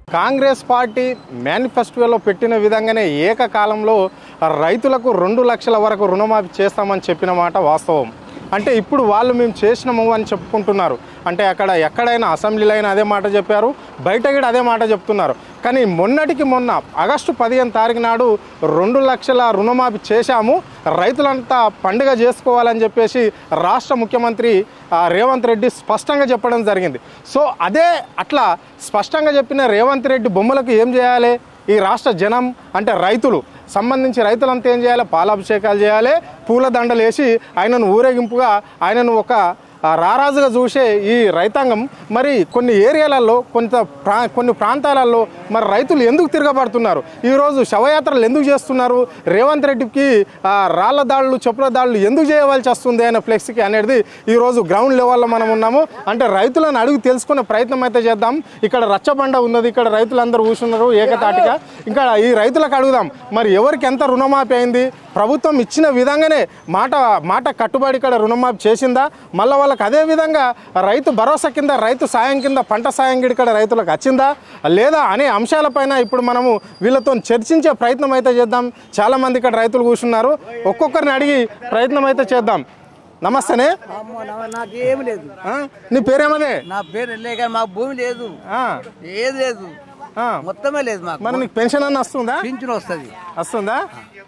Congress party మేనిఫెస్టోలో పెట్టిన విధంగానే ఏకకాలంలో రైతులకు రెండు లక్షల వరకు రుణమాఫీ చేస్తామని చెప్పిన మాట వాస్తవం అంటే ఇప్పుడు వాళ్ళు మేము చేసినాము అని చెప్పుకుంటున్నారు అంటే అక్కడ ఎక్కడైనా అసెంబ్లీలో అయినా అదే మాట చెప్పారు బయట కూడా అదే మాట చెప్తున్నారు కానీ మొన్నటికి మొన్న ఆగస్టు పదిహేను తారీఖు నాడు రెండు లక్షల రుణమాఫీ చేశాము రైతులంతా పండుగ చేసుకోవాలని చెప్పేసి రాష్ట్ర ముఖ్యమంత్రి ఆ, రేవంత్ రెడ్డి స్పష్టంగా చెప్పడం జరిగింది సో అదే అట్లా స్పష్టంగా చెప్పిన రేవంత్ రెడ్డి బొమ్మలకు ఏం చేయాలి ఈ రాష్ట్ర జనం అంటే రైతులు సంబంధించి రైతులంతా ఏం చేయాలి పాలాభిషేకాలు చేయాలి పూల దండలు వేసి ఆయనను ఊరేగింపుగా ఆయనను ఒక ఆ, రారాజుగా చూసే ఈ రైతాంగం మరి కొన్ని ఏరియాలలో కొంత ప్రా కొన్ని ప్రాంతాలలో మరి రైతులు ఎందుకు తిరగబడుతున్నారు ఈరోజు శవయాత్రలు ఎందుకు చేస్తున్నారు రేవంత్ రెడ్డికి ఆ, రాళ్ల దాడులు చెప్పుల దాడులు ఎందుకు చేయవలసి వస్తుంది అనే ఫ్లెక్స్కి అనేది ఈరోజు గ్రౌండ్ లెవెల్లో మనం ఉన్నాము అంటే రైతులను అడుగు తెలుసుకునే ప్రయత్నం అయితే చేద్దాం ఇక్కడ రచ్చబండ ఉన్నది ఇక్కడ రైతులందరూ కూర్చున్నారు ఏకతాటిగా ఇంకా ఈ రైతులకు అడుగుదాం మరి ఎవరికి ఎంత రుణమాఫీ అయింది ప్రభుత్వం ఇచ్చిన విధంగానే మాట మాట కట్టుబడి ఇక్కడ రుణమాఫీ చేసిందా మళ్ళీ వాళ్ళకి అదే విధంగా రైతు భరోసా కింద రైతు సాయం కింద పంట సాయం గిడి ఇక్కడ రైతులకు వచ్చిందా లేదా అనే అంశాలపైన ఇప్పుడు మనము వీళ్ళతో చర్చించే ప్రయత్నం అయితే చేద్దాం చాలామంది ఇక్కడ రైతులు కూర్చున్నారు ఒక్కొక్కరిని అడిగి ప్రయత్నం అయితే చేద్దాం నమస్తేనే అమ్మో నా- నాకేం లేదు ఆ? నీ పేరేమదే నా పేరు వెళ్ళే కానీ మాకు భూమి లేదు ఆ, ఏది లేదు ఆ. మొత్తమే లేదు మాకు మరి నీకు పెన్షన్ అన్న వస్తుందా పింఛన్ వస్తుంది వస్తుందా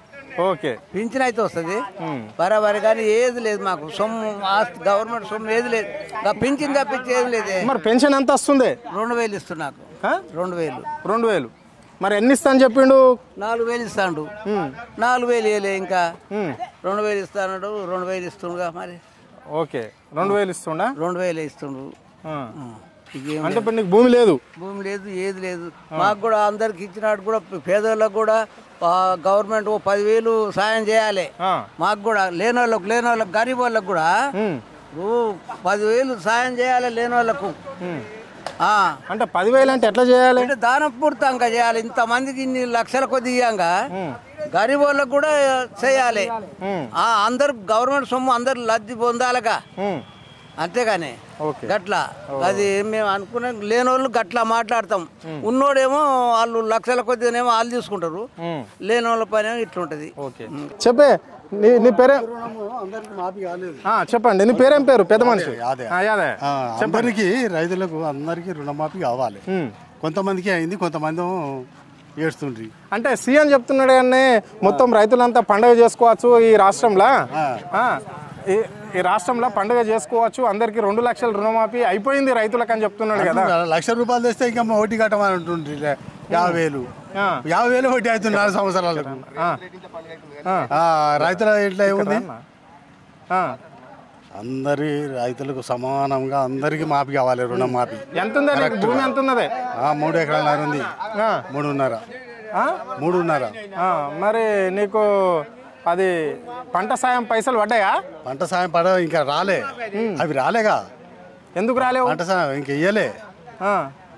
ఓకే పింఛన్ అయితే వస్తుంది బరాబరి కానీ ఏది లేదు మాకు సొమ్ము ఆస్తి గవర్నమెంట్ సొమ్ము ఏది లేదు ఇంకా పింఛన్ తప్పించి ఏది లేదు మరి పెన్షన్ ఎంత వస్తుంది రెండు వేలు ఇస్తున్నా నాకు ఆ? రెండు వేలు రెండు వేలు మరి ఎన్ని ఇస్తా అని చెప్పిండు నాలుగు వేలు ఇస్తాడు ఉమ్, నాలుగు వేలు ఇవ్వలే ఇంకా ఉమ్. రెండు వేలు ఇస్తాడు రెండు వేలు ఇస్తుండగా మరి ఓకే రెండు వేలు ఇస్తుండా రెండు వేలు ఇస్తుండ్రు ఆ. ఆ, ఇకేం అంటే ఇప్పుడు నీకు భూమి లేదు భూమి లేదు ఏది లేదు మాకు కూడా అందరికి ఇచ్చినట్టు కూడా పేదోళ్ళకు కూడా ఆ, గవర్నమెంట్ ఓ పదివేలు సాయం చేయాలి ఆ. మాకు కూడా లేని వాళ్ళకు లేని వాళ్ళకు గరీబ్ వాళ్ళకు కూడా ఉమ్, ఓ పదివేలు సాయం చేయాలి లేని వాళ్ళకు ఉమ్. ఆ, అంటే పదివేలు అంటే ఎట్లా చేయాలి అంటే దానం పూర్తంగా చేయాలి ఇంతమందికి ఇన్ని లక్షల కొద్ది ఇయ్యంగా గరీబ్ వాళ్ళకు కూడా చేయాలి ఉమ్, ఆ, అందరు గవర్నమెంట్ సొమ్ము అందరు లబ్ధి పొందాలిగా ఉమ్. అంతేగాని ఓకే గట్లా అది మేము అనుకునే లేని వాళ్ళు గట్లా మాట్లాడతాం ఉన్నోడేమో వాళ్ళు లక్షల కొద్దిగానేమో వాళ్ళు తీసుకుంటారు ఉమ్, లేని వాళ్ళ పని ఇట్లుంటది ఓకే చెప్పే నీ నీ పేరే అందరికి మాఫీ కాలేదు ఆ, చెప్పండి నీ పేరేం పేరు పెద్ద మనిషి యాదే. ఆ, యాదే ఆ, అందరికీ రైతులకు అందరికీ రుణమాఫీ కావాలి ఉమ్. కొంతమందికి అయింది కొంతమంది ఏడుస్తుండ్రి అంటే సీఎం చెప్తున్నాడు కానీ మొత్తం రైతులంతా పండుగ చేసుకోవచ్చు ఈ రాష్ట్రంలో ఆ, ఈ- ఈ రాష్ట్రంలో పండుగ చేసుకోవచ్చు అందరికి రెండు లక్షల రుణమాఫీ అయిపోయింది రైతులకు అని చెప్తున్నాడు కదా లక్ష రూపాయలు తెస్తే ఇంకా వడ్డీ కట్టమని అంటుండ్రి లే, యాభై వేలు ఆ, యాభై వేలు వడ్డీ అవుతుంది నాలుగు సంవత్సరాలకు ఆ, ఆ, ఆ, రైతుల ఇట్లా ఏముంది ఆ. అందరి రైతులకు సమానంగా అందరికి మాఫీ కావాలి రుణమాఫీ ఎంత ఉందా నీకు భూమి ఎంత ఉన్నదే ఆ, మూడు ఎకరాలన్నర ఉంది ఆ, మూడున్నర ఆ? మూడున్నర ఆ, మరి నీకు అది పంట సాయం పైసలు పడ్డాయా పంట సాయం పడ ఇంకా రాలే అవి రాలేగా ఎందుకు రాలేవు పంట సాయం ఇంకా ఇయ్యలే ఆ.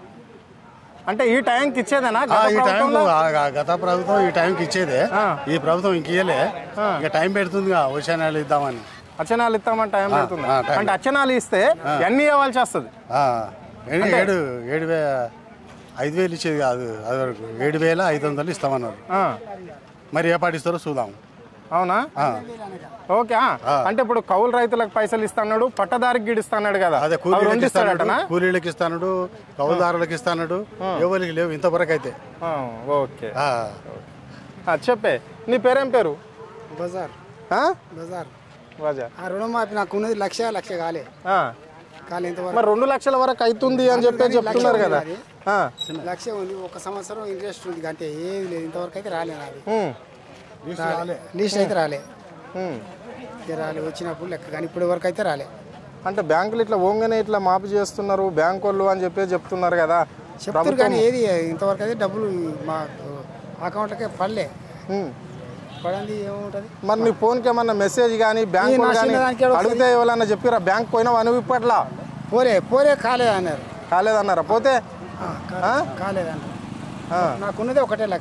అంటే ఈ టైంకి ఇచ్చేదేనా ఆ, గత ఈ టైంలో ప్రభుత్వంలో? ఆ, ఆ, గత ప్రభుత్వం ఈ టైంకి ఇచ్చేదే ఆ. ఈ ప్రభుత్వం ఇంక ఇయ్యలే ఇక టైం పెడుతుందిగా వచ్చే నెల ఇద్దామని అచ్చనాలు ఇస్తామని టైం పెడుతుంది ఆ, టైం. అంటే అచ్చనాలు ఇస్తే ఎన్ని ఇవ్వాల్సి వస్తుంది ఆ, ఏడు ఏడు ఏడు వే ఐదు వేలు ఇచ్చేది కాదు అది వరకు ఏడు వేల ఐదు వందలు ఇస్తామన్నారు ఆ, మరి ఏ పాటిస్తారో చూద్దాం అవునా ఆ, ఓకే ఆ. అంటే ఇప్పుడు కౌలు రైతులకు పైసలు ఇస్తాడు పట్టదారికి గిడిస్తాడు కదా అదే అవి కూలీలకు రెండు ఇస్తాడు ఇస్తాడటనా కూలీలకు ఇస్తాడు కౌలుదారులకు ఇస్తాడు ఎవరికి లేవు ఇంతవరకు అయితే ఆ, ఓకే ఆ, ఆ, చెప్పే నీ పేరేం పేరు బజార్ ఆ? బజార్ రాజా ఆ రుణమాఫీ నాకు ఉన్నది లక్ష లక్ష కాలే ఆ. కాలే ఇంతవరకు మరి రెండు లక్షల వరకు అవుతుంది అని చెప్పి చెప్తున్నారు కదా ఆ. లక్ష ఉంది ఒక సంవత్సరం ఇంట్రెస్ట్ ఉంది అంటే ఏది లేదు ఇంతవరకు అయితే రాలే నాది ఉమ్, రాలే లిస్ట్ అయితే రాలే ఉమ్. ఇక రాలే వచ్చినప్పుడు లెక్క కానీ ఇప్పటి వరకు అయితే రాలే అంటే బ్యాంకులు ఇట్లా ఓంగనే ఇట్లా మాఫీ చేస్తున్నారు బ్యాంకు వాళ్ళు అని చెప్పి చెప్తున్నారు కదా చెప్తారు కానీ ఏది ఇంతవరకు అయితే డబ్బులు మా అకౌంట్లకే పడలే ఉమ్. పడంది ఏముంటుంది మరి నీ ఫోన్కి ఏమన్నా మెసేజ్ కానీ బ్యాంక్ ఈ నా కానీ చిన్నదానికి ఏడో అడిగితే ఎవరన్నా చెప్పిరా బ్యాంక్ పోయినావు అని ఇప్పట్లా పోలే పోలే కాలేదు అన్నారు కాలేదన్నారా పోతే ఆ, కా- ఆ? కాలేదు అన్నారు ఆ. నాకున్నది ఒకటే లక్ష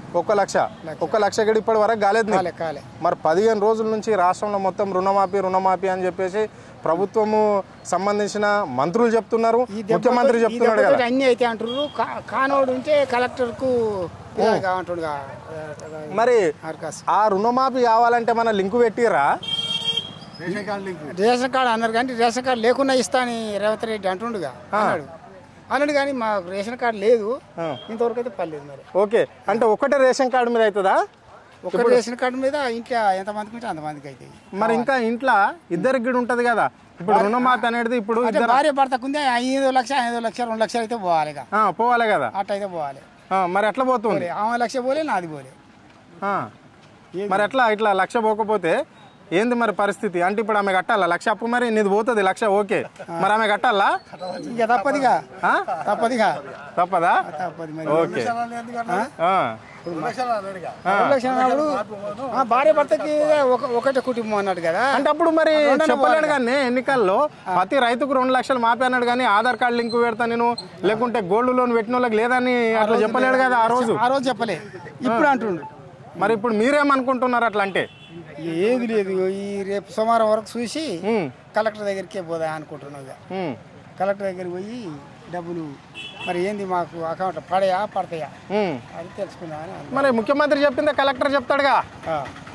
ఒక్క లక్ష ఒక్క లక్ష కూడా ఇప్పటి వరకు కాలేదు నీకు. కాలే కాలే మరి పదిహేను రోజుల నుంచి రాష్ట్రంలో మొత్తం రుణమాఫీ రుణమాఫీ అని చెప్పేసి ప్రభుత్వము సంబంధించిన మంత్రులు చెప్తున్నారు ఈ దెబ్బతో- ముఖ్యమంత్రి ఈ చెప్తున్నాడు దెబ్బతోటి కదా అన్నీ అయితే అంటారు కా- కానోడు ఉంటే కలెక్టర్కు అంటుండగా మరి అవకాశం ఆ రుణమాఫీ కావాలంటే మన లింకు పెట్టిరా ration card link ration card అన్నారు కానీ రేషన్ కార్డు లేకుండా ఇస్తా అని రేవంత్ రెడ్డి అంటుండగా అన్నాడు అన్నాడు కానీ మాకు రేషన్ కార్డు లేదు ఇంతవరకు అయితే పర్లేదు మరి ఓకే అంటే ఒకటే రేషన్ కార్డు మీద అవుతుందా ఒక రేషన్ కార్డు మీద ఇంట్లో ఎంతమందికి ఉంటే అంతమందికి అవుతాయి మరి ఇంకా ఇంట్లో ఇద్దరికి కూడా ఉంటది కదా ఇప్పుడు రుణమాఫీ అనేది ఇప్పుడు అంటే ఇద్దరు భార్య భర్తకు ఉంది ఐదు లక్ష ఐదు లక్ష రెండు లక్షలు అయితే పోవాలి ఇక ఆ, పోవాలి కదా అట్ట అయితే పోవాలి ఆ, మరి ఎట్లా పోతుంది పోలే. ఆమె లక్ష పోలే నాది పోలే ఆ. మరి ఎట్లా ఇట్లా లక్ష పోకపోతే ఏంది మరి పరిస్థితి అంటే ఇప్పుడు ఆమె కట్టాలా లక్ష అప్పు మరి నీది పోతుంది లక్ష ఓకే మరి ఆమె కట్టాలా ఇక తప్పదిగా ఆ? తప్పదిగా తప్పదా తప్పది మరి ఓకే ఆ. రెండు లక్షలు అన్నప్పుడు ఆ, భార్య భర్తకి ఒక ఒకటే కుటుంబం అన్నాడు కదా అంటే అప్పుడు మరి చెప్పలేడు కానీ ఎన్నికల్లో ప్రతి రైతుకు రెండు లక్షలు మాపి అన్నాడు కానీ ఆధార్ కార్డు లింక్ పెడతా నేను లేకుంటే గోల్డ్ లోన్ పెట్టిన వాళ్ళకి లేదని అట్లా చెప్పలేడు కదా ఆ రోజు ఆ రోజు చెప్పలే ఇప్పుడు అంటుండు మరి ఇప్పుడు మీరేమనుకుంటున్నారు అట్లా అంటే ఏది లేదు ఈ రేపు సోమవారం వరకు చూసి ఉమ్, కలెక్టర్ దగ్గరికే పోదా అనుకుంటున్నావు ఇక. ఉమ్, కలెక్టర్ దగ్గరికి పోయి డబ్బులు మరి ఏంది మాకు అకౌంట్ పడయా పడతాయా ఉమ్. అది తెలుసుకుందామని అన్నా. మరి ముఖ్యమంత్రి చెప్పిందే కలెక్టర్ చెప్తాడుగా ఆ.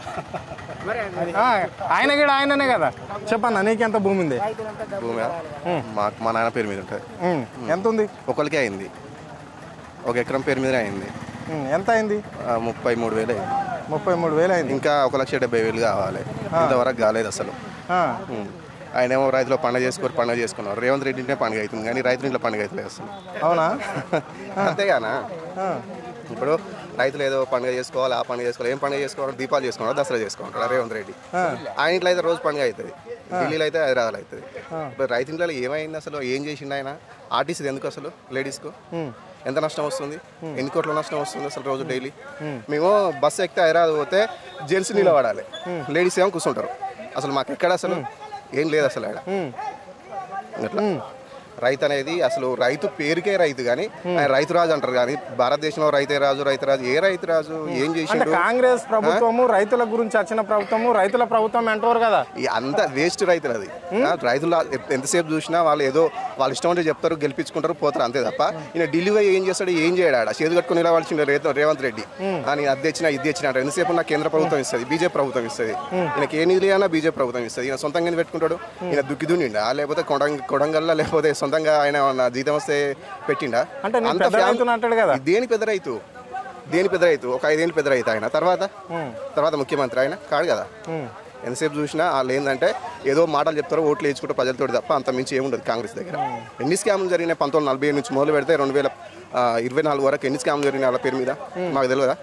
ఆ, ఆయన కూడా ఆయననే కదా చెప్పన్న నీకెంత భూమి ఉంది భూమి మాకు మా నాన్న పేరు మీద ఉంటుంది ఉమ్, ఎంత ఉంది ఒకరికే అయింది ఒక ఎకరం పేరు మీదనే అయింది ఉమ్, ఎంత అయింది ఆ, ముప్పై మూడు వేలు అయింది ముప్పై మూడు వేలు అయింది ఇంకా ఒక లక్ష డెబ్బై వేలు కావాలి ఇంతవరకు కాలేదు అసలు ఆ, ఉం. ఆయన ఏమో రైతులు పండుగ చేసుకొని పండుగ చేసుకున్నారు రేవంత్ రెడ్డి ఇంటే పండుగ అవుతుంది కానీ రైతుల ఇంట్లో పండుగ అవుతలేదు అసలు అవునా అంతేగానా ఆ, ఇప్పుడు రైతులు ఏదో పండుగ చేసుకోవాలి ఆ పండుగ చేసుకోవాలి ఏం పండుగ చేసుకోవాలి దీపాలు చేసుకోవాలి దసరా చేసుకుంటారు రేవంత్ రెడ్డి ఆయన ఇంట్లో అయితే రోజు పండుగ అవుతుంది ఢిల్లీలో అయితే హైదరాబాద్ అవుతుంది ఇప్పుడు రైతు ఇంట్లో ఏమైంది అసలు ఏం చేసిండు ఆయన ఆర్టీసీ ఎందుకు అసలు లేడీస్కు ఎంత నష్టం వస్తుంది ఎన్ని కోట్ల నష్టం వస్తుంది అసలు రోజు డైలీ మేము బస్సు ఎక్కితే హైదరాబాద్ పోతే జెంట్స్ నిలబడాలి లేడీస్ ఏమో కూర్చుంటారు అసలు మాకు ఎక్కడ అసలు ఏం లేదు అసలు ఆడ అట్లా రైతు అనేది అసలు రైతు పేరుకే రైతు కానీ ఆయన రైతు రాజు అంటారు కానీ భారతదేశంలో రైతే రాజు రైతు రాజు ఏ రైతు రాజు ఏం అంటే చేసిండు కాంగ్రెస్ ప్రభుత్వము రైతుల గురించి వచ్చిన ప్రభుత్వము రైతుల ప్రభుత్వం అంటారు కదా ఈ అంత వేస్ట్ రైతులు అది ఆ, రైతులు ఎ- ఎంతసేపు చూసినా వాళ్ళు ఏదో వాళ్ళు ఇష్టం అంటే చెప్తారు గెలిపించుకుంటారు పోతారు అంతే తప్ప ఈయన ఢిల్లీ పోయి ఏం చేస్తాడు ఏం చేయడు ఆడ చేతి కట్టుకుని నిలవాల్సిండే రేత- రేవంత్ రెడ్డి ఆ, నేను అది తెచ్చినా ఇది తెచ్చినా అంటాడు. ఎంతసేపు నా కేంద్ర ప్రభుత్వం ఇస్తుంది బీజేపీ ప్రభుత్వం ఇస్తుంది ఈయనకి ఏ నిధులు అయినా బీజేపీ ప్రభుత్వం ఇస్తుంది ఈయన సొంతంగా ఎందుకు పెట్టుకుంటాడు ఈయన దుక్కి దున్నిండా లేకపోతే కొడంగ కొడంగల్లా లేకపోతే సొంతంగా ఆయన ఏమన్నా జీతం వస్తే పెట్టిండా అంటే నేను అంత పెద్ద ఫ్యామ్- రైతుని అంటాడు కదా. దేని పెద్ద రైతు దేని పెద్ద రైతు ఒక ఐదేళ్ళు పెద్ద రైతు ఆయన తర్వాత తర్వాత ముఖ్యమంత్రి ఆయన కాడు కదా ఎంతసేపు చూసినా వాళ్ళు ఏంటంటే ఏదో మాటలు చెప్తారు ఓట్లు వేయించుకుంటే ప్రజలతో తప్ప అంత మించి ఏముండదు కాంగ్రెస్ దగ్గర ఎన్ని స్కామ్లు జరిగినాయి పంతొమ్మిది నలభై ఏడు నుంచి మొదలు పెడితే రెండు వేల ఆ, ఇరవై నాలుగు వరకు ఎన్ని స్కామ్లు జరిగినాయి వాళ్ళ పేరు మీద మాకు తెలియదా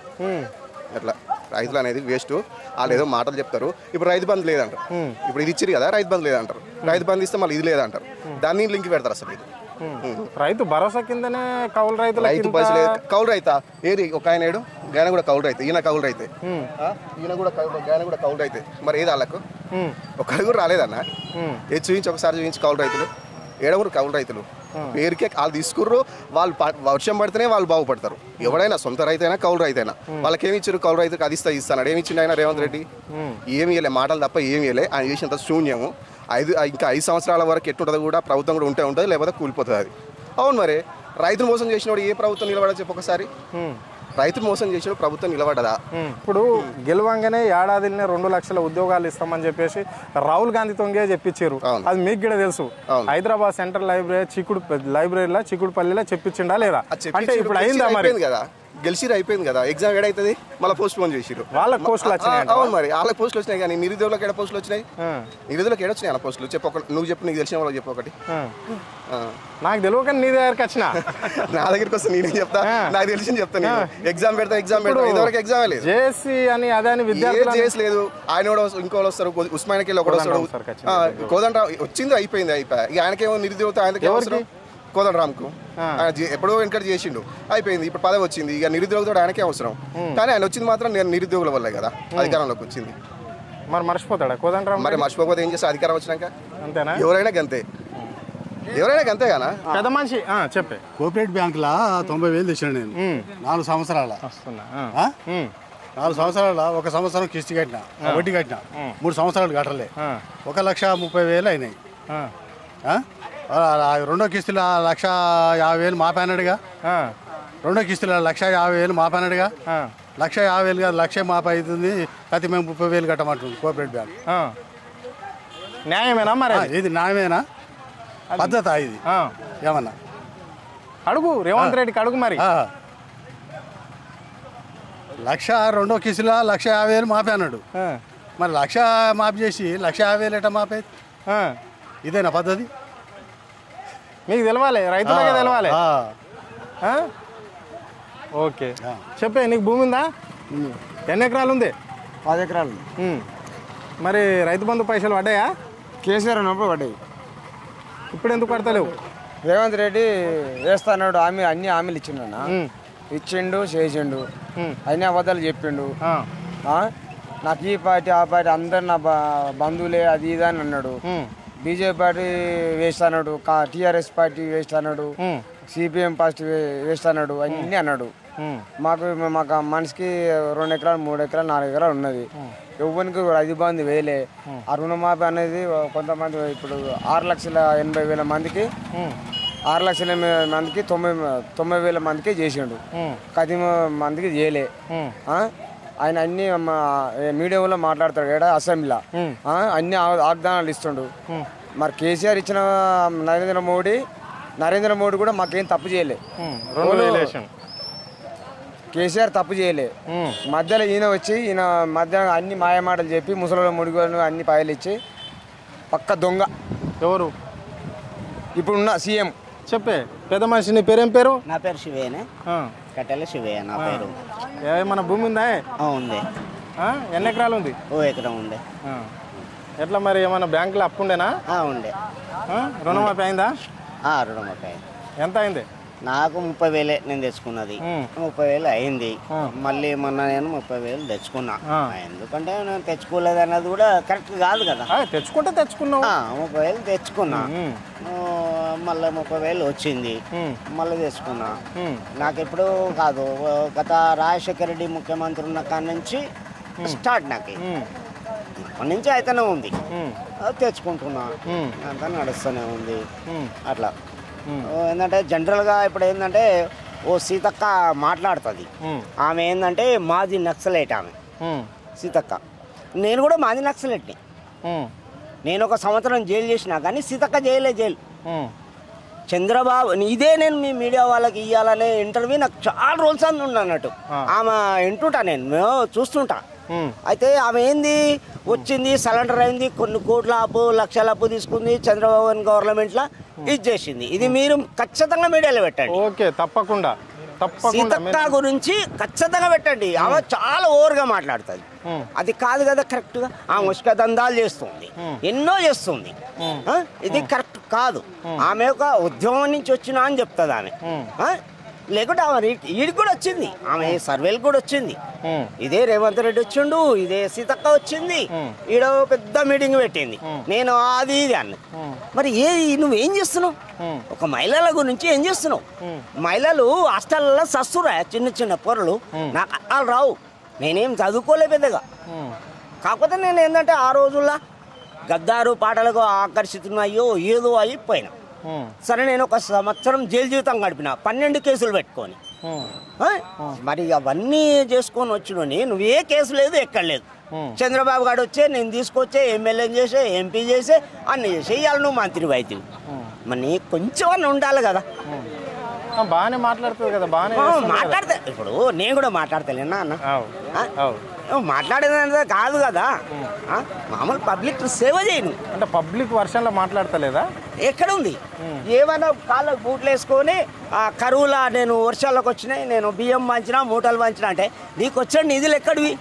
అట్లా రైతులు అనేది వేస్ట్ వాళ్ళు ఏదో మాటలు చెప్తారు ఇప్పుడు రైతు బంధు లేదంటారు ఇప్పుడు ఇది ఇచ్చిరు కదా రైతు బంధు లేదంటారు రైతు బంధు ఇస్తే మళ్ళీ ఇది లేదంటారు దాన్ని లింక్ పెడతారు అసలు ఇది రైతు భరోసా కిందనే కౌలు రైతుల రైతు పైసలు కౌలు రైతా ఏది ఒక ఆయన ఏడు గాయన కూడా కౌలు రైతే ఈయన కౌలు రైతే ఆ? ఈయన కూడా కౌలు గాయన కూడా కౌలు రైతే మరి ఏది వాళ్ళకు ఒక్కరు కూడా రాలేదన్న ఏది చూపించి ఒకసారి చూపించి కౌలు రైతులు ఏడవురు కౌలు రైతులు పేరుకే వాళ్ళు తీసుకుర్రు వాళ్ళు ప- వర్షం పడితేనే వాళ్ళు బాగుపడతారు ఎవడైనా సొంత రైతైనా కౌలు రైతైనా వాళ్ళకి ఏమి ఇచ్చారు కౌలు రైతుకి అది ఇస్తా ఇస్తాడు ఏమి ఇచ్చిండు ఆయన రేవంత్ రెడ్డి ఏమి ఇవ్వలే మాటలు తప్ప ఏమి ఇవ్వలే ఆయన చేసినంత శూన్యము ఐదు ఇంకా ఐదు సంవత్సరాల వరకు ఎట్టుంటుందో కూడా ప్రభుత్వం కూడా ఉంటే ఉంటుంది లేకపోతే కూలిపోతుంది అది అవును మరి రైతులు మోసం చేసినోడు ఏ ప్రభుత్వం నిలబడదు చెప్పు ఒకసారి రైతులు మోసం చేసినోడు ప్రభుత్వం నిలబడదా ఇప్పుడు గెలవంగానే ఏడాదిలోనే రెండు లక్షల ఉద్యోగాలు ఇస్తామని చెప్పేసి రాహుల్ గాంధీ తొంగే చెప్పించారు అవును. అది మీకు కూడా తెలుసు అవును. హైదరాబాద్ సెంట్రల్ లైబ్రరీ చిక్కుడు లైబ్రరీలో చిక్కుడుపల్లిలో చెప్పించిండా లేదా అది చెప్పి అంటే ఇప్పుడు అయిందా మరి అయిపోయింది కదా గెలిచిరు అయిపోయింది కదా ఎగ్జామ్ ఏడైతుంది మళ్ళీ పోస్ట్ పోన్ చేసిరు వాళ్ళకి పోస్టులు వచ్చినాయి ఆ, అవును మరి వాళ్ళకి పోస్టులు వచ్చినాయి కానీ నిరుద్యోగులకు ఏడ పోస్టులు వచ్చినాయి నిరుద్యోగులకు ఏడ వచ్చినాయి అలా పోస్టులు చెప్పు ఒకటి నువ్వు చెప్పు నీకు తెలిసిన వాళ్ళకి చెప్పు ఒకటి ఆ. నాకు తెలియక నీ దగ్గరికి వచ్చిన నా దగ్గరికి వస్తే నేనేం చెప్తా నాకు తెలిసింది చెప్తా నేను ఎగ్జామ్ పెడతా ఎగ్జామ్ పెడతా ఇదివరకు ఎగ్జామ్ లేదు జేసీ అని అదే అని ఏం విద్యార్థులు చేయలేదు ఆయన కూడా వస్తారు, ఇంకోళ్ళు వస్తారు ఉస్మానియాకి వెళ్ళి ఒకడు వస్తాడు కోదండరాం సార్కి వచ్చింది. ఆ, కోదండరాం వచ్చింది అయిపోయింది అయిపోయి ఇక ఆయనకేమో నిరుద్యోగత ఆయనకి అవసరం కోదండరాంకు ఆయన జే- ఎప్పుడో వెనకటి చేసిండు అయిపోయింది ఇప్పుడు పదవి వచ్చింది ఇక నిరుద్యోగతో ఆయనకే అవసరం కానీ ఆయన వచ్చింది మాత్రం నేను నిరుద్యోగుల వల్లే కదా అధికారంలోకి వచ్చింది మరి మర్చిపోతాడా కోదండరాం మరి మర్చిపోకపోతే ఏం చేస్తా అధికారం వచ్చినాక అంతేనా ఎవరైనా గంతే ఎవరైనా అంతేగానా పెద్ద మనిషి ఆ, చెప్పే కోఆపరేటివ్ బ్యాంకులా తొంభై వేలు తెచ్చాను నేను ఉమ్. నాలుగు సంవత్సరాల వస్తున్నా ఆ. ఆ? ఉమ్. నాలుగు సంవత్సరాల ఒక సంవత్సరం కిస్తీ కట్టిన వడ్డీ కట్టిన మూడు సంవత్సరాలు కట్టలే ఆ. ఒక లక్ష ముప్పై వేలు అయినాయి ఆ. ఆ? ఆ, ఆ రెండో కిస్తీలో ఆ లక్ష యాభై వేలు మాపానడుగా ఆ. రెండో కిస్తీలో లక్ష యాభై వేలు మాపానడుగా ఆ. లక్ష యాభై వేలు కాదు లక్ష మాప అవుతుంది కతి మేము ముప్పై వేలు కట్టమంటుంది కోఆపరేటివ్ బ్యాంక్ ఆ. న్యాయమేనా మరి ఆ, అది? ఇది న్యాయమేనా పద్ధత ఇది ఆ. ఏమన్నా అడుగు రేవంత్ రెడ్డికి అడుగు మరి ఆ. లక్ష రెండో కిస్తీలో లక్ష యాభై వేలు మాపే అన్నాడు ఆ. మరి లక్ష మాపి చేసి లక్ష యాభై వేలు ఎట్లా మాపే ఆ. ఇదేనా పద్ధతి మీకు తెలవాలి రైతులకే తెలవాలి ఆ. ఆ? ఓకే ఆ. చెప్పే నీకు భూమి ఉందా ఎన్ని ఎకరాలు ఉంది పది ఎకరాలు ఉమ్. మరి రైతు బంధు పైసలు పడ్డాయా కేసీఆర్ ఉన్నప్పుడు పడ్డాయి ఇప్పుడు ఎందుకు పడతలేవు రేవంత్ రెడ్డి వేస్తాడు హామీ అన్ని హామీలు ఇచ్చిండన్న ఉమ్. ఇచ్చిండు చేసిండు ఉమ్. అన్ని అబద్ధాలు చెప్పిండు ఆ. ఆ? నాకు ఈ పార్టీ ఆ పార్టీ అందరు నా బ- బంధువులే అది ఇది అని అన్నాడు ఉమ్. బీజేపీ పార్టీ వేస్ట్ అన్నాడు టీఆర్ఎస్ పార్టీ వేస్ట్ అన్నాడు ఉమ్. సిపిఎం పార్టీ వే- వేస్ట్ అన్నాడు అన్నీ అన్నాడు ఉమ్. మాకు మాకు ఆ మనిషికి రెండు ఎకరాలు మూడు ఎకరాలు నాలుగు ఎకరాలు ఉన్నది ఎవరికి రైతు బంధు వేయలే ఆ రుణమాఫీ అనేది కొంతమంది ఇప్పుడు ఆరు లక్షల ఎనభై వేల మందికి ఉమ్. ఆరు లక్షల ఎనభై మందికి తొంభై తొంభై వేల మందికి చేసిండు ఉమ్. పది మందికి చేయలే ఉమ్. ఆ? ఆయన అన్ని మా మీడియాలో మాట్లాడతాడు ఏడా అసెంబ్లీలో ఆ? అన్ని ఆ- వాగ్దానాలు ఇస్తుండు మరి కేసీఆర్ ఇచ్చిన నరేంద్ర మోడీ నరేంద్ర మోడీ కూడా మాకేం తప్పు చేయలే ఉమ్. రెండు వేలు వేసాం. కేసీఆర్ తప్పు చేయలే ఉమ్. మధ్యలో ఈయన వచ్చి ఈయన మధ్య అన్ని మాయమాటలు చెప్పి ముసలి ముడిగోలు అన్ని పాయలు ఇచ్చి పక్క దొంగ ఎవరు ఇప్పుడున్న సీఎం చెప్పే పెద్ద మనిషి నీ పేరేం పేరు నా పేరు శివేనే ఆ. కట్టెల శివయ్య నా పేరు ఏమన్నా భూమి ఉందా ఆ, ఉంది ఆ? ఎన్ని ఎకరాలు ఉంది ఓ ఎకరం ఉంది ఆ. ఎట్లా మరి ఏమన్నా బ్యాంకులో అప్పు ఉండేనా ఆ, ఉండే ఆ? రుణమాఫీ అయిందా ఆ, రుణమాకాయ ఎంత అయింది నాకు ముప్పై వేలే నేను తెచ్చుకున్నది ఉమ్. ముప్పై వేలు అయింది మళ్ళీ మొన్న నేను ముప్పై వేలు తెచ్చుకున్నా ఆ. ఎందుకంటే నేను తెచ్చుకోలేదు అన్నది కూడా కరెక్ట్ కాదు కదా ఆ, తెచ్చుకుంటే తెచ్చుకున్నావు ఆ, ముప్పై వేలు తెచ్చుకున్నా ఉమ్. ఆ, మళ్ళీ ముప్పై వేలు వచ్చింది ఉమ్. మళ్ళీ తెచ్చుకున్నా ఉమ్. నాకు ఎప్పుడు కాదు గత రాజశేఖర రెడ్డి ముఖ్యమంత్రి ఉన్న కాడి నుంచి స్టార్ట్ నాకు ఉమ్. ఇప్పటి నుంచి అయితేనే ఉంది ఉమ్. అది తెచ్చుకుంటున్నా ఉమ్. అంతా నడుస్తూనే ఉంది ఉమ్. అట్లా ఉమ్. ఓ ఏంటంటే జనరల్గా ఇప్పుడు ఏంటంటే ఓ సీతక్క మాట్లాడుతుంది ఉమ్. ఆమె ఏంటంటే మాది నక్సలైట్ ఆమె ఉమ్. సీతక్క నేను కూడా మాది నక్సలైట్ని ఉమ్. నేను ఒక సంవత్సరం జైలు చేసినా కానీ సీతక్క జైలే జైలు ఉమ్. చంద్రబాబు ఇదే నేను మీ మీడియా వాళ్ళకి ఇవ్వాలనే ఇంటర్వ్యూ నాకు చాలా రోజులు అంది ఉంది అన్నట్టు ఆమె వింటుంటా నేను మేము చూస్తుంటా ఉమ్. అయితే ఆమె ఏంది వచ్చింది సరెండర్ అయింది కొన్ని కోట్ల అప్పు లక్షల అప్పు తీసుకుంది చంద్రబాబు గవర్నమెంట్లో ఇది చేసింది ఇది మీరు ఖచ్చితంగా మీడియాలో పెట్టండి ఓకే తప్పకుండా తప్పకుండా సీతక్క గురించి ఖచ్చితంగా పెట్టండి ఆమె చాలా ఓవర్గా మాట్లాడుతుంది ఉమ్. అది కాదు కదా కరెక్ట్గా ఆమె ఉష్క దందాలు చేస్తుంది ఎన్నో చేస్తుంది ఆ? ఇది కరెక్ట్ కాదు ఆమె ఒక ఉద్యమం నుంచి వచ్చినా అని చెప్తుంది ఆమె ఆ? లేకుంటే ఆమె రీ- ఈడికి కూడా వచ్చింది ఆమె సర్వేలు కూడా వచ్చింది ఉమ్. ఇదే రేవంత్ రెడ్డి వచ్చిండు ఇదే సీతక్క వచ్చింది ఈడ ఓ పెద్ద మీటింగ్ పెట్టింది నేను అది ఇది అన్న మరి ఏ నువ్వేం చేస్తున్నావు ఒక మహిళల గురించి ఏం చేస్తున్నావు మహిళలు హాస్టల్లో సస్తురా చిన్న చిన్న పొరలు నాకు వాళ్ళు రావు నేనేం చదువుకోలే పెద్దగా ఉమ్. కాకపోతే నేను ఏంటంటే ఆ రోజుల్లో గద్దారు పాటలకు ఆకర్షితున్నాయో ఏదో అయిపోయినా ఉమ్. సరే నేను ఒక సంవత్సరం జైలు జీవితం గడిపిన పన్నెండు కేసులు పెట్టుకొని ఉమ్. ఆ? మరి అవన్నీ చేసుకొని వచ్చినని నువ్వు ఏ కేసు లేదు ఎక్కడ లేదు Hmm. చంద్రబాబు గారు వచ్చే నేను తీసుకొచ్చే ఎమ్మెల్యే చేసే ఎంపీ చేసే అన్ని చేసే ఇవాళ నువ్వు మంత్రి అయితే మరి నీకు కొంచెం అన్న ఉండాలి కదా ఆ, బాగానే మాట్లాడుతుంది కదా బాగానే ఆ, చేస్తుంది కదా. మాట్లాడతా ఇప్పుడు నేను కూడా మాట్లాడతలేనా అన్న అవు. ఆ? అవు. నువ్వు మాట్లాడేది అనేది కాదు కదా ఆ? మామూలు పబ్లిక్ సేవ చేయను అంటే పబ్లిక్ వర్షన్లో మాట్లాడతలేదా ఎక్కడ ఉంది ఏమైనా కాళ్ళకు బూట్లు వేసుకొని ఆ కరువులా నేను వర్షాలకు వచ్చినాయి నేను బియ్యం పంచినా మూటలు పంచినా అంటే నీకు వచ్చిన నిధులు ఎక్కడివి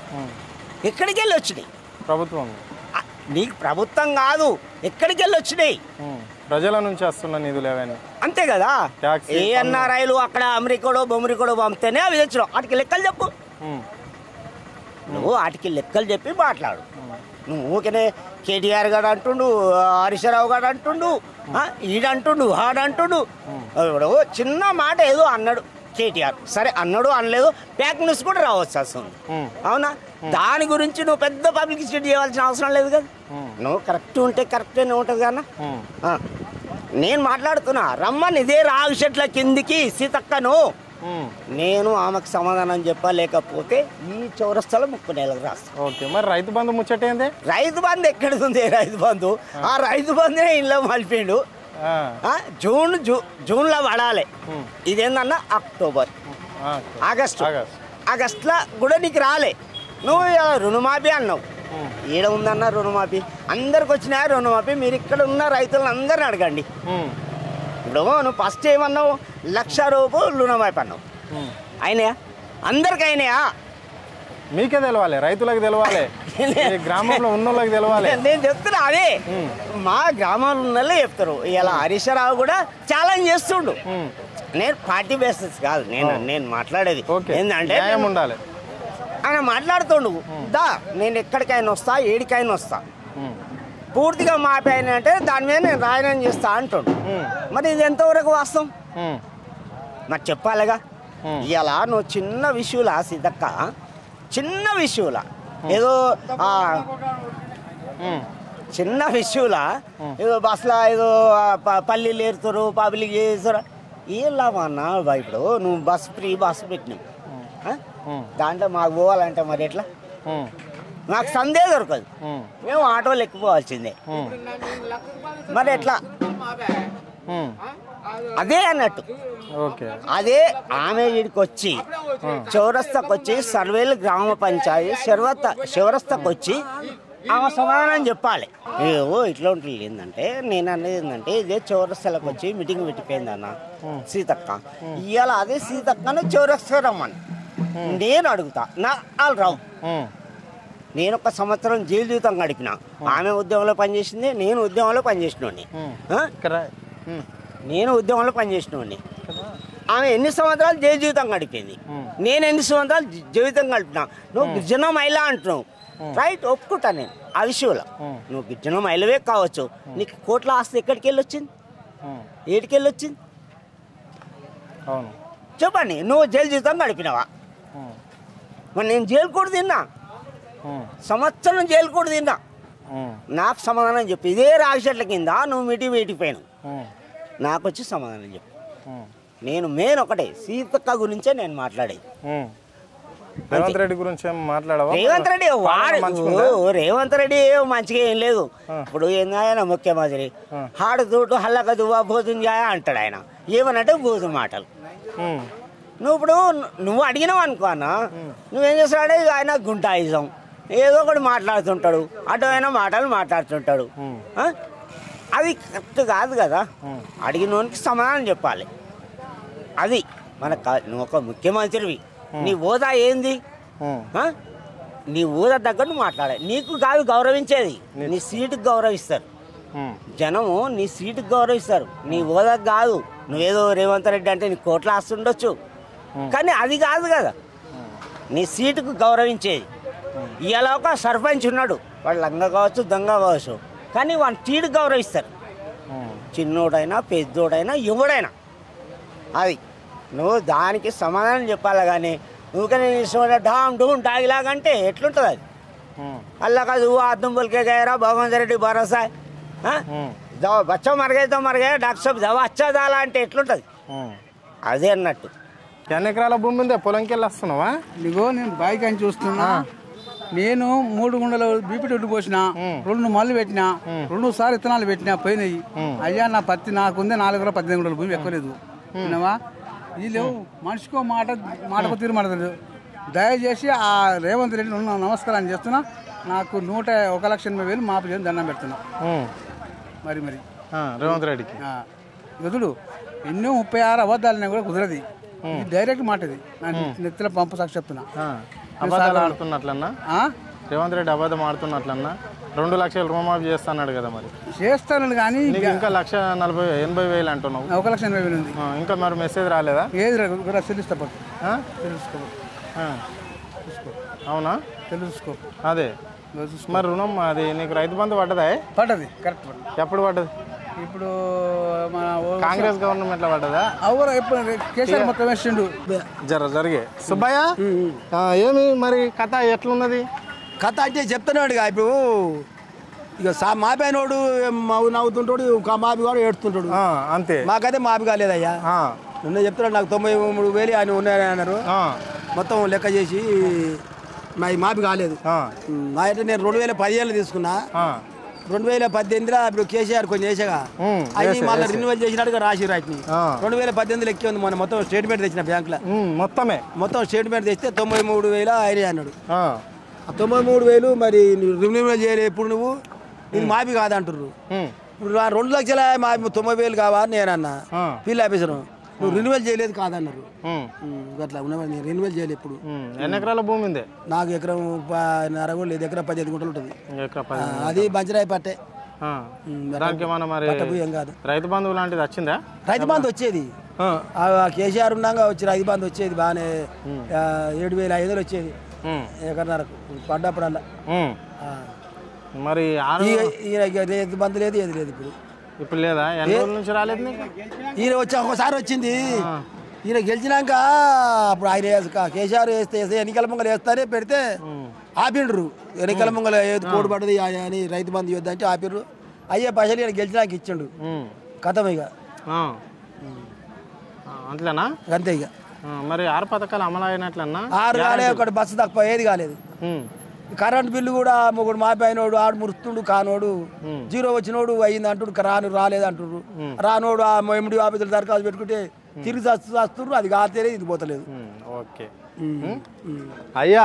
ఎక్కడికి వెళ్ళి వచ్చినాయి ప్రభుత్వం ఆ, నీకు ప్రభుత్వం కాదు ఎక్కడికి వెళ్ళి వచ్చినాయి ఉమ్. ప్రజల నుంచి వస్తున్న నిధులు ఏవైనా అంతే కదా ట్యాక్సీ, ఏ ఎన్ఆర్ఐలు అక్కడ అమెరికాడో బొమ్మరికాడో పంపితేనే అవి తెచ్చినావు వాటికి లెక్కలు చెప్పు ఉమ్. నువ్వు వాటికి లెక్కలు చెప్పి మాట్లాడు నువ్వు ఊకనే కేటీఆర్ గారు అంటుండు హరీశ్రావు గారు అంటుండు ఆ, ఈడంటుండు ఆడంటుండు ఇప్పుడు చిన్న మాట ఏదో అన్నాడు కేటీఆర్ సరే అన్నాడు అనలేదు ప్యాక్ న్యూస్ కూడా రావచ్చు అసలు అవునా దాని గురించి నువ్వు పెద్ద పబ్లిసిటీ చేయాల్సిన అవసరం లేదు కదా నువ్వు కరెక్ట్ ఉంటే కరెక్ట్గానే ఉంటుంది కన్నా ఆ. నేను మాట్లాడుతున్నా రమ్మని ఇదే రాగు చెట్ల కిందికి సీతక్కను నేను ఆమెకు సమాధానం చెప్పలేకపోతే ఈ చౌరస్తాలో ముక్కు నెలకు రాస్తాను ఓకే మరి రైతు బంధు ముచ్చటేంది రైతు బంధు ఎక్కడిది రైతు బంధు ఆ రైతు బంధునే ఇంట్లో మలిపిండు ఆ, ఆ, జూన్ జూ జూన్లో పడాలి ఇదేందన్నా అక్టోబర్ ఆ, ఆగస్టు ఆగస్ట్. ఆగస్టులో కూడా నీకు రాలే నువ్వు ఇక రుణమాఫీ అన్నావు ఈడ ఉందన్న రుణమాఫీ అందరికి వచ్చినా రుణమాఫీ మీరు ఇక్కడ ఉన్న రైతులను అందరిని అడగండి ఉమ్, ఇప్పుడు నువ్వు ఫస్ట్ ఏమన్నావు లక్ష రూపాయలు రుణమాఫీ అన్నావు అయినాయా అందరికి అయినాయా మీకే తెలవాలి రైతులకు తెలవాలి ఈ గ్రామంలో ఉన్న వాళ్ళకి తెలవాలి నేను చెప్తున్నా అదే మా గ్రామంలో ఉన్న వాళ్ళే చెప్తారు ఇలా హరీశ్వరరావు కూడా ఛాలెంజ్ చేస్తుండు నేను పార్టీ బేసిస్ కాదు నేను నేను మాట్లాడేది ఓకే ఏంటంటే న్యాయం ఉండాలి ఆయన మాట్లాడుతుండు దా నేను ఎక్కడికైనా వస్తా ఏడికైనా వస్తా ఉమ్, పూర్తిగా మాపాయన అంటే దాని మీద నేను రాయనం చేస్తా అంటుండు మరి ఇది ఎంతవరకు వాస్తవం ఉమ్, మరి చెప్పాలిగా ఇలా నువ్వు చిన్న విషయంలా సీతక్క చిన్న విషయంలా ఏదో ఆ, ఉమ్, చిన్న విషయంలా ఏదో బస్సులో ఏదో ఆ, ప- పల్లీలు ఏరుతారు పబ్లిక్ చేస్తారు ఏం లాభం అన్న బా ఇప్పుడు నువ్వు బస్ ఫ్రీ బస్సు పెట్టినావు ఆ? దాంట్లో మాకు పోవాలంటే మరి ఎట్లా ఉమ్, నాకు సందే దొరకదు ఉమ్, మేము ఆటోలు ఎక్కిపోవాల్సిందే ఉమ్, మరి ఎట్లా ఉమ్. అదే అన్నట్టు ఓకే అదే ఆమె వీడికి వచ్చి చౌరస్తాకు వచ్చి సర్వేలు గ్రామ పంచాయతీ శివరస్త శివరస్తకు వచ్చి ఆమె సమాధానం చెప్పాలి ఏవో ఇట్లా ఉంటుంది ఏంటంటే నేను అనేది ఏంటంటే ఇదే చౌరస్తలకు వచ్చి మీటింగ్ పెట్టిపోయింది అన్న సీతక్క ఇవాళ అదే సీతక్కను చౌరస్తా రమ్మని నేను అడుగుతా నా వాళ్ళు రావు ఉమ్, నేను ఒక సంవత్సరం జైలు జీవితం గడిపిన ఆమె ఉద్యోగంలో పనిచేసింది నేను ఉద్యోగంలో పనిచేసినోడిని ఆ? ఇక్కడ ఉమ్, నేను ఉద్యోగంలో పనిచేసినోడిని ఆమె ఎన్ని సంవత్సరాలు జైలు జీవితం గడిపింది నేను ఎన్ని సంవత్సరాలు జీ- జీవితం గడిపినా నువ్వు గిరిజన మహిళ అంటున్నావు రైట్ ఒప్పుకుంటా నేను ఆ విషయంలో నువ్వు గిరిజన మహిళవే కావచ్చు నీకు కోట్ల ఆస్తి ఎక్కడికి వెళ్ళి వచ్చింది ఉమ్, ఏడికి వెళ్ళి వచ్చింది అవును చెప్పండి నువ్వు జైలు జీవితం గడిపినావా ఉమ్, మరి నేను జైలు కూడా తిన్నా ఉమ్, సంవత్సరం జైలు కూడా తిన్నా ఉమ్, నాకు సమాధానం చెప్పు ఇదే రాగిచెట్ల కింద నువ్వు మీటి వేటిపోయాను ఉమ్, నాకు వచ్చి సమాధానం చెప్పు ఉమ్, నేను మెయిన్ ఒకటే సీతక్క గురించే నేను మాట్లాడేది ఉమ్. రేవంత్ రెడ్డి గురించి ఏం మాట్లాడవా రేవంత్ రెడ్డి వాడు మంచిగుందా? ఓ, రేవంత్ రెడ్డి మంచిగా ఏం లేదు ఇప్పుడు ఏందాయన ముఖ్యమంత్రి హాడు తోటు హల్లక దువ్వా భోజనం చేయ అంటాడు ఆయన ఏమనంటే భోజనం మాటలు ఉమ్, నువ్వు ఇప్పుడు నువ్వు అడిగినావు అనుకో అన్న నువ్వేం చేస్తాడే ఆయన గుంటాయిజం ఏదో ఒకటి మాట్లాడుతుంటాడు అటువైన మాటలు మాట్లాడుతుంటాడు ఆ? అది కరెక్ట్ కాదు కదా అడిగినోనికి సమాధానం చెప్పాలి అది మన క- నువ్వు ఒక ముఖ్యమంత్రివి నీ హోదా ఏంది ఉమ్, ఆ? నీ హోదా తగ్గట్టు మాట్లాడాలి నీకు కాదు గౌరవించేది నీ సీటుకు గౌరవిస్తారు ఉమ్, జనము నీ సీటుకు గౌరవిస్తారు నీ హోదాకు కాదు నువ్వేదో రేవంత్ రెడ్డి అంటే నీ కోట్ల ఆస్తి ఉండొచ్చు కానీ అది కాదు కదా నీ సీటుకు గౌరవించేది ఇవాళ ఒక సర్పంచ్ ఉన్నాడు వాడు లంగ కావచ్చు దొంగ కావచ్చు కానీ వాడిని తీడు గౌరవిస్తారు ఉమ్, చిన్నోడైనా పెద్దోడైనా ఎవడైనా అది నువ్వు దానికి సమాధానం చెప్పాలి కానీ నువ్వు నేను ఇష్టమైన డామ్ డూమ్ డాగిలాగంటే ఎట్లుంటుంది అది ఉమ్, అల్లా కాదు అద్దం బొలికే గయరా భగవంత్ రెడ్డి భరోసా ఆ? ఉమ్, దవా బచ్చ మరగైతే మరగే డాక్టర్ సాబ్ దవా అచ్చా దాలా అంటే ఎట్లుంటుంది ఉమ్. అదే అన్నట్టు ఎన్ని ఎకరాల భూమి ఉందే పొలంకి వెళ్ళి వస్తున్నావా ఇదిగో నేను బైక్ అని చూస్తున్నా నేను మూడు గుండెలు బీపీ ఒడ్డు పోసిన రెండు మళ్ళీ పెట్టిన రెండు సార్లు విత్తనాలు పెట్టినా పోయినాయి అయ్యా నా పత్తి నాకుందే నాలుగు వందల పద్దెనిమిది గుంటల భూమి ఎక్కువలేదు విన్నావా వీళ్ళు మనిషికో మాట మాటకు తీరు మాట్లాడదు దయచేసి ఆ రేవంత్ రెడ్డి ఉన్న నమస్కారం చేస్తున్నా నాకు నూట ఒక లక్ష ఎనభై వేలు మాపు చేయని దండం పెడుతున్నా ఉమ్, మరి మరి ఆ, రేవంత్ రెడ్డికి ఆ, గదుడు ఎన్నో ముప్పై ఆరు అబద్ధాలనే కూడా కుదరది ఇది డైరెక్ట్ మాట ఇది నా నెత్తిలో పంపు సాక్షి చెప్తున్నా ఆ, అబద్ధాలు ఆడుతున్నట్లన్నా ఆ? రేవంత్ రెడ్డి అబద్ధం ఆడుతున్నట్లన్నా రెండు లక్షలు రుణమాఫీ చేస్తాన్నాడు కదా మరి చేస్తాను కానీ నీకు ఇంకా లక్ష నలభై ఎనభై వేలు అంటున్నావు ఒక లక్ష ఎనభై వేలు ఉంది ఆ, ఇంకా మరి మెసేజ్ రాలేదా ఏది రా చెల్లిస్తా పట్టు ఆ? తెలుసుకో ఆ. అవునా తెలుసుకో అదే మరి రుణం అది నీకు రైతు బంధు పడ్డదా పడ్డది కరెక్ట్ పడ్డది ఎప్పుడు పడ్డది ఇప్పుడు మన ఓ- కాంగ్రెస్ గవర్నమెంట్లో పడ్డదా ఎవరు ఎప్పుడు కేసీఆర్ మొత్తం వేసిండు జర జరిగే సుబ్బయ్య ఆ, ఏమి మరి కథ ఎట్లున్నది కథ అంటే చెప్తున్నాడు ఇక ఇప్పుడు ఇక సా మాపినోడు నవ్వుతుంటాడు ఇంకా మాపి కూడా ఏడుస్తుంటాడు ఆ, అంతే మాకైతే మాపి కాలేదయ్యా ఆ, నిన్న చెప్తున్నాడు నాకు తొంభై మూడు వేలు ఆయన ఉన్నాయని అన్నారు ఆ, మొత్తం లెక్క చేసి మా మాపి కాలేదు ఆ, మా అయితే నేను రెండు వేల పదిహేను తీసుకున్నా ఆ. రెండు వేల పద్దెనిమిదిలో ఇప్పుడు కేసీఆర్ కొంచెం వేసాగా ఉమ్, అవి వేసే, మళ్ళీ వేసే. రెన్యువల్ చేసినట్టుగా రాసి రాటిని ఆ. రెండు వేల పద్దెనిమిది లెక్క ఉంది మన మొత్తం స్టేట్మెంట్ తెచ్చిన బ్యాంకులో ఉమ్, మొత్తమే మొత్తం స్టేట్మెంట్ తెస్తే తొంభై మూడు వేల ఆయన అన్నాడు ఆ, ఆ తొంభై మూడు వేలు మరి నువ్వు రెన్యువల్ చేయలేదు ఎప్పుడు నువ్వు ఇది మాపి కాదంటుర్రు ఉమ్, ఇప్పుడు నా రెండు లక్షల మాపి తొంభై వేలు కావా అని నేను అన్నా ఆ. ఫీల్డ్ ఆఫీసర్ నువ్వు రెన్యువల్ చేయలేదు కాదన్నారు ఉమ్, ఉమ్, అట్లా ఉన్నవాడు నేను రెన్యువల్ చేయలేదు ఎప్పుడు ఉమ్. ఎన్ని ఎకరాల భూమి ఉంది నాకు ఎకరం ప- నర కూడా లేదు ఎకరం పదిహేను గుంటలు ఉంటుంది ఎకరా ఆ, పది అది బంజరాయి పట్టే ఆ. ఉమ్, దానికి ఏమన్నా మరి పట్ట భూమి ఏం కాదు రైతు బంధువు లాంటిది వచ్చిందా రైతు బంధు వచ్చేది ఆ, ఆ కేసీఆర్ ఉన్నాగా వచ్చి రైతు బంధు వచ్చేది బాగానే ఆ, ఏడు వేల ఐదు వందలు వచ్చేది ఉమ్, ఎకరన్నరకు పడ్డప్పుడల్లా ఉమ్. ఆ. మరి ఆరు ఈ- ఈయన ఇక రైతు బంధు లేదు ఏది లేదు ఇప్పుడు ఇప్పుడు లేదా ఎన్ని రోజుల నుంచి రాలేదు నీకు ఈయన వచ్చి ఒకసారి వచ్చింది ఈయన గెలిచినాక అప్పుడు ఆయన వేసు- కేసీఆర్ వేస్తే వేస్తే ఎన్నికల ముంగలు వేస్తానే పెడితే ఆపిండ్రు ఎన్నికల ముంగల ఏది కోడి పడ్డది ఆ- అని రైతు బంధు ఇవ్వద్దు అంటే ఆపిండ్రు అయ్యే పైసలు ఈయన గెలిచినాక ఇచ్చిండు ఉమ్, కథం ఇక ఆ. ఆ, అంతేనా అంతే ఇక ఆ, మరి ఆరు పథకాలు అమలు అయినట్లన్నా ఆరు కాలే ఒకటి బస్సు తక్కువ ఏది కాలేదు ఉమ్, కరెంట్ బిల్లు కూడా మొగుడు మాపైనోడు ఆడు మురుస్తుండు కానోడు జీరో వచ్చినోడు అయ్యింది అంటుడు రాను రాలేదు అంటుడు రానోడు ఆ ఎండి ఆఫీసులు దరఖాస్తు పెట్టుకుంటే తిరిగి చస్తు చస్తున్నారు అది కాతేనే ఇది పోతలేదు ఉమ్, ఓకే ఉమ్. ఉమ్. అయ్యా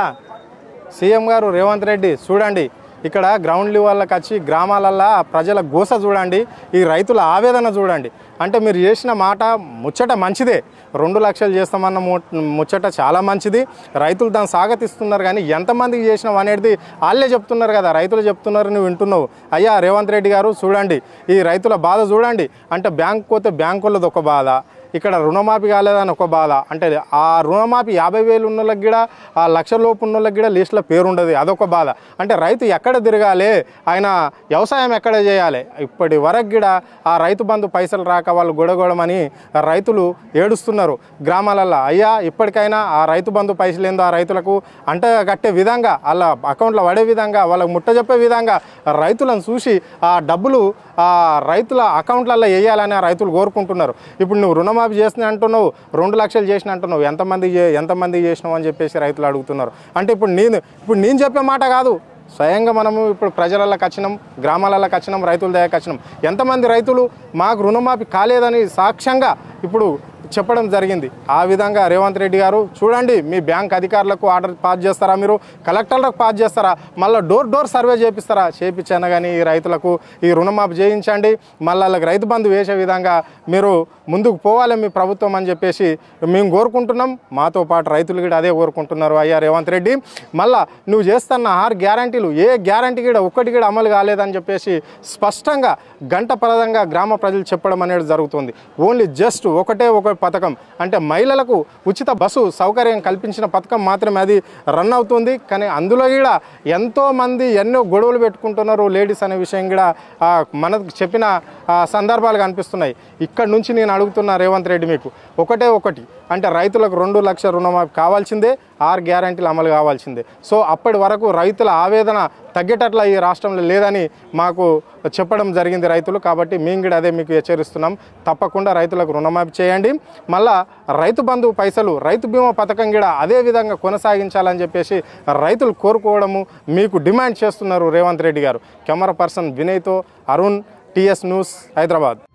సీఎం గారు రేవంత్ రెడ్డి చూడండి ఇక్కడ గ్రౌండ్ లెవెల్కి వచ్చి గ్రామాలల్లో ప్రజల గోస చూడండి ఈ రైతుల ఆవేదన చూడండి అంటే మీరు చేసిన మాట ముచ్చట మంచిదే రెండు లక్షలు చేస్తామన్న ము- ముచ్చట చాలా మంచిది రైతులు దాన్ని స్వాగతిస్తున్నారు కానీ ఎంతమందికి చేసినావు అనేది వాళ్ళే చెప్తున్నారు కదా రైతులు చెప్తున్నారు నువ్వు వింటున్నావు అయ్యా రేవంత్ రెడ్డి గారు చూడండి ఈ రైతుల బాధ చూడండి అంటే బ్యాంక్ పోతే బ్యాంకులది ఒక బాధ ఇక్కడ రుణమాఫీ కాలేదని ఒక బాధ అంటే ఆ రుణమాఫీ యాభై వేలు ఉన్న వాళ్ళకి కూడా ఆ లక్ష లోపు ఉన్న వాళ్ళకి కూడా లిస్టులో పేరు ఉండదు అదొక బాధ అంటే రైతు ఎక్కడ తిరగాలి ఆయన వ్యవసాయం ఎక్కడ చేయాలి ఇప్పటి వరకు కూడా ఆ రైతు బంధు పైసలు రాక వాళ్ళు గొడగొడమని రైతులు ఏడుస్తున్నారు గ్రామాలల్లో అయ్యా ఇప్పటికైనా ఆ రైతు బంధు పైసలు ఏందో ఆ రైతులకు అంట కట్టే విధంగా వాళ్ళ అకౌంట్లో పడే విధంగా వాళ్ళకు ముట్ట చెప్పే విధంగా రైతులను చూసి ఆ డబ్బులు ఆ రైతుల అకౌంట్లలో వేయాలని ఆ రైతులు కోరుకుంటున్నారు ఇప్పుడు నువ్వు రుణమాఫీ చేసిన అంటున్నావు రెండు లక్షలు చేసిన అంటున్నావు ఎంతమంది చే- ఎంతమంది చేసినావు అని చెప్పేసి రైతులు అడుగుతున్నారు అంటే ఇప్పుడు నేను ఇప్పుడు నేను చెప్పే మాట కాదు స్వయంగా మనము ఇప్పుడు ప్రజలలోకి వచ్చినాం గ్రామాలలోకి వచ్చినాం రైతుల దగ్గరికి వచ్చినాం ఎంతమంది రైతులు మాకు రుణమాఫీ కాలేదని సాక్ష్యంగా ఇప్పుడు చెప్పడం జరిగింది ఆ విధంగా రేవంత్ రెడ్డి గారు చూడండి మీ బ్యాంక్ అధికారులకు ఆర్డర్ పాస్ చేస్తారా మీరు కలెక్టర్లకు పాస్ చేస్తారా మళ్ళీ డోర్ డోర్ సర్వే చేపిస్తారా చేయించాను కానీ ఈ రైతులకు ఈ రుణమాఫీ చేయించండి మళ్ళీ వాళ్ళకి రైతు బంధు వేసే విధంగా మీరు ముందుకు పోవాలి మీ ప్రభుత్వం అని చెప్పేసి మేము కోరుకుంటున్నాం మాతో పాటు రైతులు కూడా అదే కోరుకుంటున్నారు అయ్యా రేవంత్ రెడ్డి మళ్ళా నువ్వు చేస్తున్న ఆరు గ్యారంటీలు ఏ గ్యారంటీ కూడా ఒక్కటి కూడా అమలు కాలేదని చెప్పేసి స్పష్టంగా గంట పరదంగా గ్రామ ప్రజలు చెప్పడం అనేది జరుగుతుంది ఓన్లీ జస్ట్ ఒకటే ఒక పథకం అంటే మహిళలకు ఉచిత బస్సు సౌకర్యం కల్పించిన పథకం మాత్రమే అది రన్ అవుతుంది కానీ అందులో కూడా ఎంతో మంది ఎన్నో గొడవలు పెట్టుకుంటున్నారు లేడీస్ అనే విషయం కూడా ఆ, మనకు చెప్పిన ఆ, సందర్భాలు కనిపిస్తున్నాయి ఇక్కడ నుంచి నేను అడుగుతున్నా రేవంత్ రెడ్డి మీకు ఒకటే ఒకటి అంటే రైతులకు రెండు లక్షల రుణమాఫీ కావాల్సిందే ఆరు గ్యారంటీలు అమలు కావాల్సిందే సో అప్పటి వరకు రైతుల ఆవేదన తగ్గేటట్ల ఈ రాష్ట్రంలో లేదని మాకు చెప్పడం జరిగింది రైతులు కాబట్టి మేము కూడా అదే మీకు హెచ్చరిస్తున్నాం తప్పకుండా రైతులకు రుణమాఫీ చేయండి మళ్ళా రైతు బంధు పైసలు రైతు బీమా పథకం కూడా అదే విధంగా కొనసాగించాలని చెప్పేసి రైతులు కోరుకోవడము మీకు డిమాండ్ చేస్తున్నారు రేవంత్ రెడ్డి గారు కెమెరా పర్సన్ వినయ్తో అరుణ్ టిఎస్ న్యూస్ హైదరాబాద్